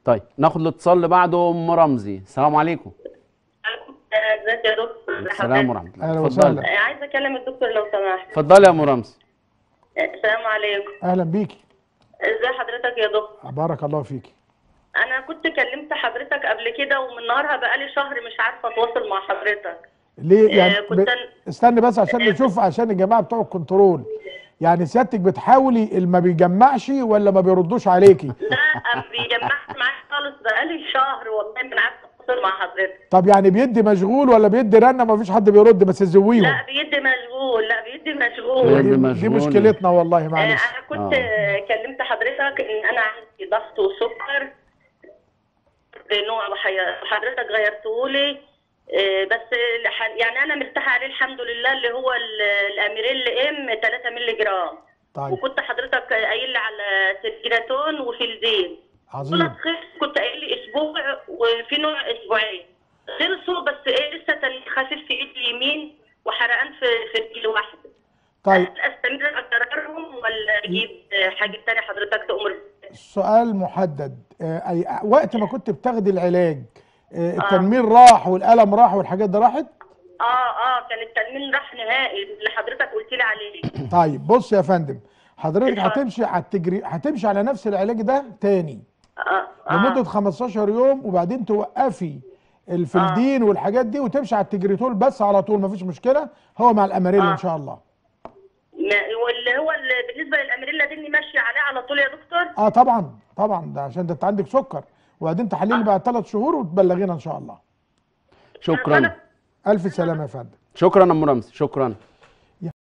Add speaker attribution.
Speaker 1: طيب ناخد الاتصال اللي بعده ام رمزي السلام عليكم
Speaker 2: ازيك يا دكتور
Speaker 1: السلام ورحمه الله
Speaker 3: أهلا
Speaker 1: اتفضلي
Speaker 3: وسهلا.
Speaker 2: عايزه اكلم الدكتور لو سمحت
Speaker 1: اتفضلي يا ام رمزي
Speaker 2: السلام عليكم
Speaker 3: اهلا بيكي
Speaker 2: ازي حضرتك يا دكتور
Speaker 3: بارك الله فيكي
Speaker 2: انا كنت كلمت حضرتك قبل كده ومن نهارها بقالي شهر مش عارفه اتواصل مع حضرتك
Speaker 3: ليه يعني
Speaker 2: آه، كنت
Speaker 3: ب...
Speaker 2: أنا-
Speaker 3: استني بس عشان نشوف عشان الجماعه بتوع الكنترول يعني سيادتك بتحاولي اللي ما بيجمعش ولا ما بيردوش عليكي
Speaker 2: لا بيجمعت معايا خالص بقالي شهر والله ما عارفه اتواصل مع حضرتك
Speaker 3: طب يعني بيدي مشغول ولا بيدي رنه ما فيش حد بيرد بس زويهم
Speaker 2: لا بيدي مشغول لا بيدي
Speaker 1: بيدي
Speaker 2: مشغول
Speaker 3: دي, دي
Speaker 1: مشغول.
Speaker 3: مشكلتنا والله
Speaker 2: آه،
Speaker 3: معلش
Speaker 2: انا كنت
Speaker 1: آه.
Speaker 2: آه، كلمت حضرتك ان انا عندي ضغط وسكر بنوع وحي- حضرتك غيرته لي آه، بس الح- يعني انا مرتاحه عليه الحمد لله اللي هو ال- الاميريل ام 3 مللي جرام
Speaker 3: طيب
Speaker 2: وكنت حضرتك قايل لي على سيرجيراتون وفيلدين
Speaker 3: عظيم
Speaker 2: دول خلص كنت قايل لي اسبوع وفي نوع اسبوعين خلصوا بس ايه لسه تاني خفيف في ايدي اليمين وحرقان في في رجلي واحده
Speaker 3: طيب
Speaker 2: هل استمر اكررهم ولا اجيب حاجه تانية حضرتك تأمر بيها؟
Speaker 3: سؤال محدد آه، أي وقت ما كنت بتاخدي العلاج آه، التنميل راح والالم راح والحاجات دي راحت
Speaker 2: اه اه كان التأمين راح نهائي اللي حضرتك قلت لي عليه
Speaker 3: طيب بص يا فندم حضرتك
Speaker 2: اتفضل.
Speaker 3: هتمشي على التجري هتمشي على نفس العلاج ده تاني
Speaker 2: اه
Speaker 3: لمده
Speaker 2: اه
Speaker 3: 15 يوم وبعدين توقفي الفلدين والحاجات دي وتمشي على التجريتول بس على طول مفيش مشكله هو مع الاماريل
Speaker 2: آه.
Speaker 3: ان شاء الله
Speaker 2: ما- واللي هو اللي بالنسبه للاميريلا دي اني ماشيه عليه على طول يا دكتور
Speaker 3: اه طبعا طبعا ده عشان ده انت عندك سكر وبعدين تحليلي بعد ثلاث شهور وتبلغينا ان شاء الله
Speaker 1: شكرا
Speaker 3: الف سلامه يا فندم
Speaker 1: شكرا يا ام رمزي شكرا